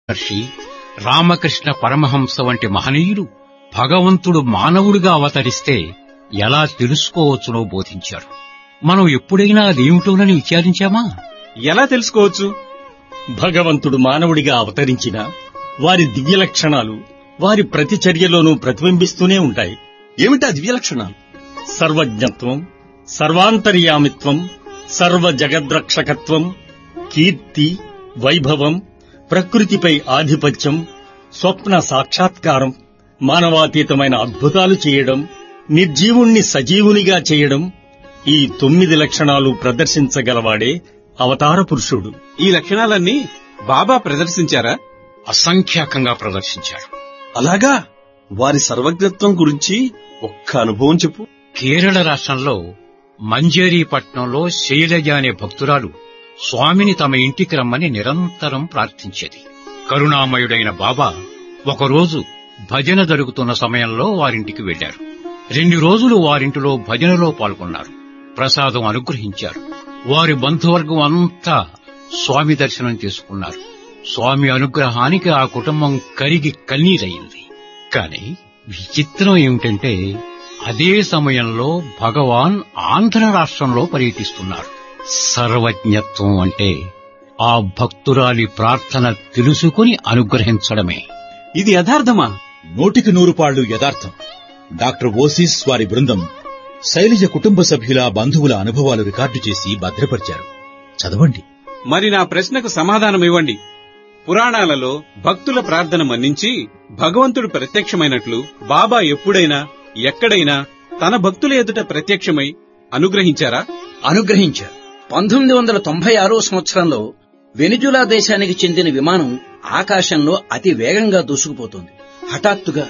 మహర్షి రామకృష్ణ పరమహంస వంటి మహనీయులు భగవంతుడు మానవుడిగా అవతరిస్తే ఎలా తెలుసుకోవచ్చునో బోధించారు మనం ఎప్పుడైనా అదేమిటోనని విచారించామా ఎలా తెలుసుకోవచ్చు భగవంతుడు మానవుడిగా అవతరించిన వారి దివ్య లక్షణాలు వారి ప్రతి చర్యలోనూ ప్రతిబింబిస్తూనే ఉంటాయి ఏమిటా దివ్య లక్షణాలు సర్వజ్ఞత్వం సర్వాంతర్యామిత్వం సర్వ జగద్రక్షకత్వం కీర్తి వైభవం ప్రకృతిపై ఆధిపత్యం స్వప్న సాక్షాత్కారం మానవాతీతమైన అద్భుతాలు చేయడం నిర్జీవుణ్ణి సజీవునిగా చేయడం ఈ తొమ్మిది లక్షణాలు ప్రదర్శించగలవాడే అవతార పురుషుడు ఈ లక్షణాలన్నీ బాబా ప్రదర్శించారా అసంఖ్యాకంగా ప్రదర్శించారు అలాగా వారి సర్వజ్ఞత్వం గురించి ఒక్క అనుభవం చెప్పు కేరళ రాష్ట్రంలో మంజేరీపట్నంలో శైలజ అనే భక్తురాలు స్వామిని తమ ఇంటికి రమ్మని నిరంతరం ప్రార్థించేది కరుణామయుడైన బాబా ఒకరోజు భజన జరుగుతున్న సమయంలో వారింటికి వెళ్లారు రెండు రోజులు వారింటిలో భజనలో పాల్గొన్నారు ప్రసాదం అనుగ్రహించారు వారి బంధువర్గం అంతా స్వామి దర్శనం చేసుకున్నారు స్వామి అనుగ్రహానికి ఆ కుటుంబం కరిగి కన్నీరయింది కాని విచిత్రం ఏమిటంటే అదే సమయంలో భగవాన్ ఆంధ్ర రాష్ట్రంలో పర్యటిస్తున్నారు సర్వజ్ఞత్వం అంటే ఆ భక్తురాలి ప్రార్థన తెలుసుకుని అనుగ్రహించడమే ఇది యథార్థమా నూటికి నూరు పాళ్లు యథార్థం డాక్టర్ ఓసిస్ వారి బృందం శైలజ కుటుంబ సభ్యుల బంధువుల అనుభవాలు రికార్డు చేసి భద్రపరిచారు చదవండి మరి నా ప్రశ్నకు సమాధానం ఇవ్వండి పురాణాలలో భక్తుల ప్రార్థన మన్నించి భగవంతుడు ప్రత్యక్షమైనట్లు బాబా ఎప్పుడైనా ఎక్కడైనా తన భక్తుల ఎదుట ప్రత్యక్షమై అనుగ్రహించారా అనుగ్రహించారు పంతొమ్మిది వందల తొంభై ఆరో సంవత్సరంలో వెనిజులా దేశానికి చెందిన విమానం ఆకాశంలో అతి వేగంగా దూసుకుపోతోంది హఠాత్తుగా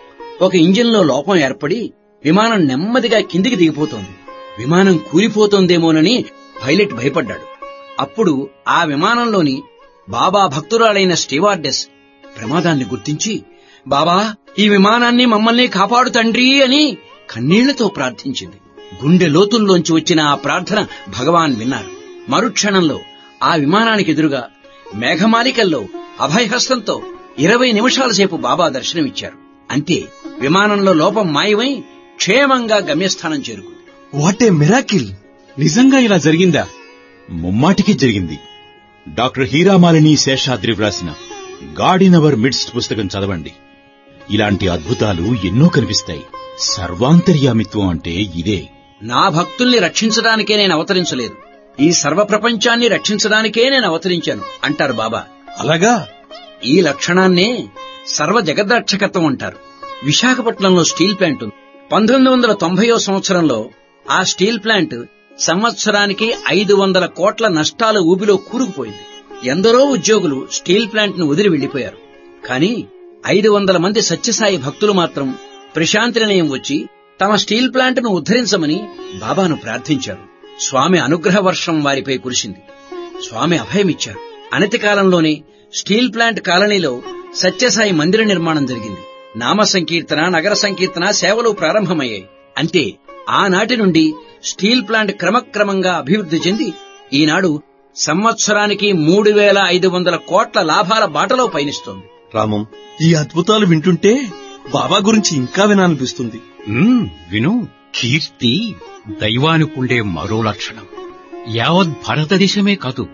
ఒక ఇంజిన్లో లోపం ఏర్పడి విమానం నెమ్మదిగా కిందికి దిగిపోతోంది విమానం కూలిపోతోందేమోనని పైలట్ భయపడ్డాడు అప్పుడు ఆ విమానంలోని బాబా భక్తురాలైన స్టీవార్డెస్ ప్రమాదాన్ని గుర్తించి బాబా ఈ విమానాన్ని మమ్మల్ని కాపాడు తండ్రి అని కన్నీళ్లతో ప్రార్థించింది గుండె లోతుల్లోంచి వచ్చిన ఆ ప్రార్థన భగవాన్ విన్నారు మరుక్షణంలో ఆ విమానానికి ఎదురుగా మేఘమాలికల్లో అభయహస్తంతో ఇరవై నిమిషాల సేపు బాబా దర్శనమిచ్చారు అంతే విమానంలో లోపం మాయమై క్షేమంగా గమ్యస్థానం చేరుకుంది వాట్ ఏ మిరాకిల్ నిజంగా ఇలా జరిగిందా ముమ్మాటికి జరిగింది డాక్టర్ హీరామాలిని శేషాద్రి వ్రాసిన గాడ్ ఇన్ అవర్ మిడ్స్ట్ పుస్తకం చదవండి ఇలాంటి అద్భుతాలు ఎన్నో కనిపిస్తాయి సర్వాంతర్యామిత్వం అంటే ఇదే నా భక్తుల్ని రక్షించడానికే నేను అవతరించలేదు ఈ సర్వ ప్రపంచాన్ని రక్షించడానికే నేను అవతరించాను అంటారు బాబా అలాగా ఈ లక్షణాన్నే సర్వ జగద్రక్షకత్వం అంటారు విశాఖపట్నంలో స్టీల్ ప్లాంట్ ఉంది పంతొమ్మిది వందల తొంభైవ సంవత్సరంలో ఆ స్టీల్ ప్లాంట్ సంవత్సరానికి ఐదు వందల కోట్ల నష్టాల ఊబిలో కూరుకుపోయింది ఎందరో ఉద్యోగులు స్టీల్ ప్లాంట్ ను వదిలి వెళ్లిపోయారు కానీ ఐదు వందల మంది సత్యసాయి భక్తులు మాత్రం ప్రశాంతి నిలయం వచ్చి తమ స్టీల్ ప్లాంట్ ను ఉద్ధరించమని బాబాను ప్రార్థించారు స్వామి అనుగ్రహ వర్షం వారిపై కురిసింది స్వామి అభయమిచ్చారు అనతి కాలంలోనే స్టీల్ ప్లాంట్ కాలనీలో సత్యసాయి మందిర నిర్మాణం జరిగింది నామ సంకీర్తన నగర సంకీర్తన సేవలు ప్రారంభమయ్యాయి అంటే ఆనాటి నుండి స్టీల్ ప్లాంట్ క్రమక్రమంగా అభివృద్ధి చెంది ఈనాడు సంవత్సరానికి మూడు వేల ఐదు వందల కోట్ల లాభాల బాటలో పయనిస్తోంది రామం ఈ అద్భుతాలు వింటుంటే బాబా గురించి ఇంకా వినాలనిపిస్తుంది ఉమ్, విను కీర్తి దైవానికుండే మరో లక్షణం యావత్ భారతదేశమే కాదు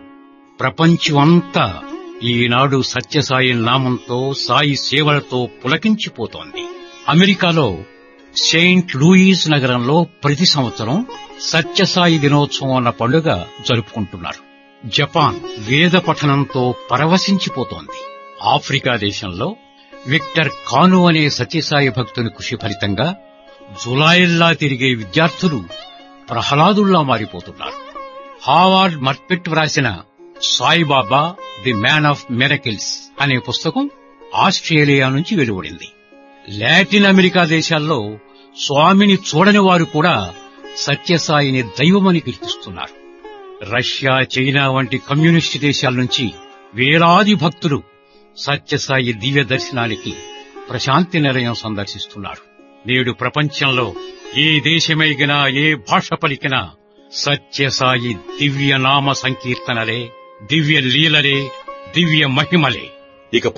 ప్రపంచమంతా ఈనాడు సత్యసాయి నామంతో సాయి సేవలతో పులకించిపోతోంది అమెరికాలో సెయింట్ లూయిస్ నగరంలో ప్రతి సంవత్సరం సత్యసాయి దినోత్సవం అన్న పండుగ జరుపుకుంటున్నారు జపాన్ వేద పఠనంతో పరవశించిపోతోంది ఆఫ్రికా దేశంలో విక్టర్ కాను అనే సత్యసాయి భక్తుని కృషి ఫలితంగా జులాయిల్లా తిరిగే విద్యార్థులు ప్రహ్లాదుల్లా మారిపోతున్నారు హావార్డ్ మర్పెట్ వ్రాసిన Sai Baba the man of miracles అనే పుస్తకం ఆస్ట్రేలియా నుంచి వెలువడింది లాటిన్ అమెరికా దేశాల్లో స్వామిని చూడని వారు కూడా సత్యసాయిని దైవమని కీర్తిస్తున్నారు రష్యా చైనా వంటి కమ్యూనిస్టు దేశాల నుంచి వేలాది భక్తులు సత్యసాయి దివ్య దర్శనానికి ప్రశాంతి నిలయం సందర్శిస్తున్నారు నేడు ప్రపంచంలో ఏ దేశమైగినా ఏ భాష పలికినా సత్యసాయి దివ్య నామ సంకీర్తనలే దివ్య లీలలే దివ్య మహిమలే ఇక